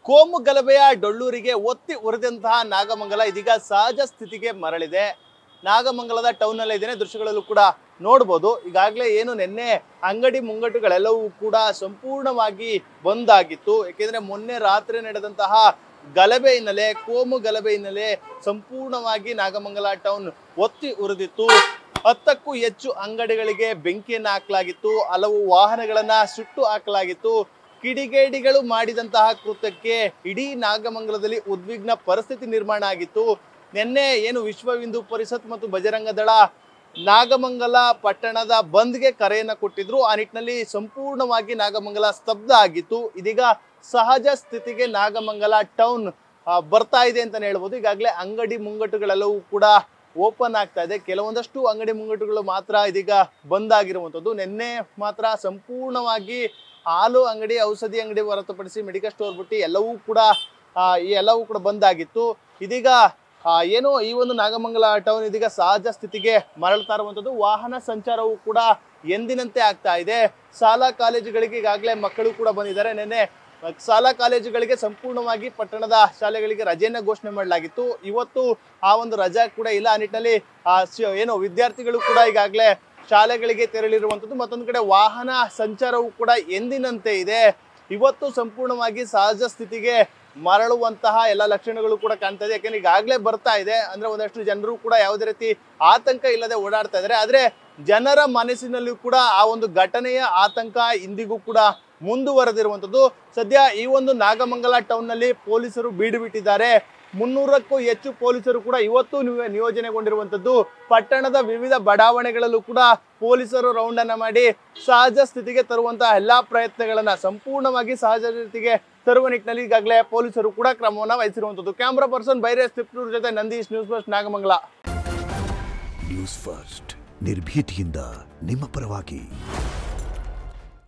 ಕೋಮು ಗಲಭೆಯ ಡೊಳ್ಳೂರಿಗೆ ಒತ್ತಿ ಉರಿದಂತಹ ನಾಗಮಂಗಲ ಇದೀಗ ಸಹಜ ಸ್ಥಿತಿಗೆ ಮರಳಿದೆ ನಾಗಮಂಗಲದ ಟೌನ್ ನಲ್ಲಿ ಇದ್ದೇನೆ ದೃಶ್ಯಗಳಲ್ಲೂ ಕೂಡ ನೋಡ್ಬೋದು ಈಗಾಗಲೇ ಏನು ನಿನ್ನೆ ಅಂಗಡಿ ಮುಂಗಟ್ಟುಗಳೆಲ್ಲವೂ ಕೂಡ ಸಂಪೂರ್ಣವಾಗಿ ಬಂದ್ ಆಗಿತ್ತು ಯಾಕೆಂದ್ರೆ ಮೊನ್ನೆ ರಾತ್ರಿ ನಡೆದಂತಹ ಗಲಭೆ ಹಿನ್ನೆಲೆ ಕೋಮು ಗಲಭೆ ಹಿನ್ನೆಲೆ ಸಂಪೂರ್ಣವಾಗಿ ನಾಗಮಂಗಲ ಟೌನ್ ಒತ್ತಿ ಉರಿದಿತ್ತು ಹತ್ತಕ್ಕೂ ಹೆಚ್ಚು ಅಂಗಡಿಗಳಿಗೆ ಬೆಂಕಿಯನ್ನು ಹಾಕಲಾಗಿತ್ತು ಹಲವು ವಾಹನಗಳನ್ನ ಸುಟ್ಟು ಹಾಕಲಾಗಿತ್ತು ಕಿಡಿಗೇಡಿಗಳು ಮಾಡಿದಂತಹ ಕೃತ್ಯಕ್ಕೆ ಇಡೀ ನಾಗಮಂಗಲದಲ್ಲಿ ಉದ್ವಿಗ್ನ ಪರಿಸ್ಥಿತಿ ನಿರ್ಮಾಣ ಆಗಿತ್ತು ನಿನ್ನೆ ಏನು ವಿಶ್ವ ಹಿಂದೂ ಪರಿಷತ್ ಮತ್ತು ಬಜರಂಗ ದಳ ನಾಗಮಂಗಲ ಪಟ್ಟಣದ ಬಂದ್ಗೆ ಕರೆಯನ್ನ ಕೊಟ್ಟಿದ್ರು ಆ ನಿಟ್ಟಿನಲ್ಲಿ ಸಂಪೂರ್ಣವಾಗಿ ನಾಗಮಂಗಲ ಸ್ತಬ್ಧ ಆಗಿತ್ತು ಇದೀಗ ಸಹಜ ಸ್ಥಿತಿಗೆ ನಾಗಮಂಗಲ ಟೌನ್ ಆ, ಬರ್ತಾ ಇದೆ ಅಂತಾನೆ ಹೇಳ್ಬೋದು ಈಗಾಗಲೇ ಅಂಗಡಿ ಮುಂಗಟ್ಟುಗಳೆಲ್ಲವೂ ಕೂಡ ಓಪನ್ ಆಗ್ತಾ ಇದೆ ಕೆಲವೊಂದಷ್ಟು ಅಂಗಡಿ ಮುಂಗಟ್ಟುಗಳು ಮಾತ್ರ ಇದೀಗ ಬಂದ್ ಆಗಿರುವಂಥದ್ದು ನಿನ್ನೆ ಮಾತ್ರ ಸಂಪೂರ್ಣವಾಗಿ ಹಾಲು ಅಂಗಡಿ ಔಷಧಿ ಅಂಗಡಿ ಹೊರತುಪಡಿಸಿ ಮೆಡಿಕಲ್ ಸ್ಟೋರ್ ಬಿಟ್ಟು ಎಲ್ಲವೂ ಕೂಡ ಆ, ಈ ಎಲ್ಲವೂ ಕೂಡ ಬಂದ್ ಆಗಿತ್ತು ಇದೀಗ ಆ, ಏನು ಈ ಒಂದು ನಾಗಮಂಗಲ ಟೌನ್ ಇದೀಗ ಸಹಜ ಸ್ಥಿತಿಗೆ ಮರಳ್ತಾ ಇರುವಂಥದ್ದು ವಾಹನ ಸಂಚಾರವು ಕೂಡ ಎಂದಿನಂತೆ ಆಗ್ತಾ ಇದೆ ಶಾಲಾ ಕಾಲೇಜುಗಳಿಗೆ ಈಗಾಗಲೇ ಮಕ್ಕಳು ಕೂಡ ಬಂದಿದ್ದಾರೆ ನಿನ್ನೆ ಶಾಲಾ ಕಾಲೇಜುಗಳಿಗೆ ಸಂಪೂರ್ಣವಾಗಿ ಪಟ್ಟಣದ ಶಾಲೆಗಳಿಗೆ ರಜೆಯನ್ನ ಘೋಷಣೆ ಮಾಡಲಾಗಿತ್ತು ಇವತ್ತು ಆ ಒಂದು ರಜಾ ಕೂಡ ಇಲ್ಲ ಆ ನಿಟ್ಟಿನಲ್ಲಿ ಆ ಶ- ಏನು ವಿದ್ಯಾರ್ಥಿಗಳು ಕೂಡ ಈಗಾಗಲೇ ಶಾಲೆಗಳಿಗೆ ತೆರಳಿರುವಂಥದ್ದು ಮತ್ತೊಂದು ಕಡೆ ವಾಹನ ಸಂಚಾರವು ಕೂಡ ಎಂದಿನಂತೆ ಇದೆ ಇವತ್ತು ಸಂಪೂರ್ಣವಾಗಿ ಸಹಜ ಸ್ಥಿತಿಗೆ ಮರಳುವಂತಹ ಎಲ್ಲ ಲಕ್ಷಣಗಳು ಕೂಡ ಕಾಣ್ತಾ ಇದೆ ಯಾಕಂದ್ರೆ ಈಗಾಗಲೇ ಬರ್ತಾ ಇದೆ ಅಂದ್ರೆ ಒಂದಷ್ಟು ಜನರು ಕೂಡ ಯಾವುದೇ ರೀತಿ ಆತಂಕ ಇಲ್ಲದೆ ಓಡಾಡ್ತಾ ಇದ್ದಾರೆ ಆದ್ರೆ ಜನರ ಮನಸ್ಸಿನಲ್ಲೂ ಕೂಡ ಆ ಒಂದು ಘಟನೆಯ ಆತಂಕ ಇಂದಿಗೂ ಕೂಡ ಮುಂದುವರೆದಿರುವಂಥದ್ದು ಸದ್ಯ ಈ ಒಂದು ನಾಗಮಂಗಲ ಟೌನ್ ನಲ್ಲಿ ಪೊಲೀಸರು ಬೀಡು ಬಿಟ್ಟಿದ್ದಾರೆ ಮುನ್ನೂರಕ್ಕೂ ಹೆಚ್ಚು ಪೊಲೀಸರು ಕೂಡ ಇವತ್ತು ನಿಯೋ- ನಿಯೋಜನೆಗೊಂಡಿರುವಂತದ್ದು ಪಟ್ಟಣದ ವಿವಿಧ ಬಡಾವಣೆಗಳಲ್ಲೂ ಕೂಡ ಪೊಲೀಸರು ರೌಂಡ್ ಅನ್ನ ಮಾಡಿ ಸಹಜ ಸ್ಥಿತಿಗೆ ತರುವಂತಹ ಎಲ್ಲಾ ಪ್ರಯತ್ನಗಳನ್ನ ಸಂಪೂರ್ಣವಾಗಿ ಸಹಜ ಸ್ಥಿತಿಗೆ ತರುವ ನಿಟ್ಟಿನಲ್ಲಿ ಈಗಾಗಲೇ ಪೊಲೀಸರು ಕೂಡ ಕ್ರಮವನ್ನ ವಹಿಸಿರುವಂತದ್ದು ಕ್ಯಾಮ್ರಾ ಪರ್ಸನ್ ಬೈರೇಶ್ ತಿಪ್ಟೂರ್ ಜೊತೆ Nandish News First Nagamangala News First ನಿರ್ಭೀತಿಯಿಂದ ನಿಮ್ಮ ಪರವಾಗಿ